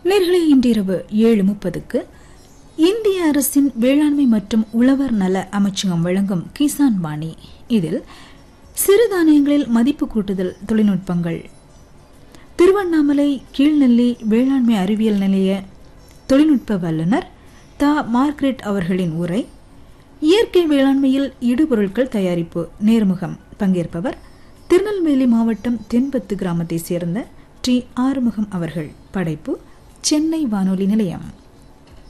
நேர்களை இன்றிரவு ஏழு முப்பதுக்கு இந்திய அரசின் வேளாண்மை மற்றும் உழவர் நல அமைச்சகம் வழங்கும் கிசான் வாணி இதில் சிறுதானியங்களில் மதிப்பு கூட்டுதல் தொழில்நுட்பங்கள் திருவண்ணாமலை கீழ்நெல்லி வேளாண்மை அறிவியல் நிலைய தொழில்நுட்ப வல்லுநர் தா மார்க்ரெட் அவர்களின் உரை இயற்கை வேளாண்மையில் இடுபொருட்கள் தயாரிப்பு நேர்முகம் பங்கேற்பவர் திருநெல்வேலி மாவட்டம் தென்பத்து கிராமத்தை சேர்ந்த டி ஆறுமுகம் அவர்கள் படைப்பு சென்னை வானொலி நிலையம்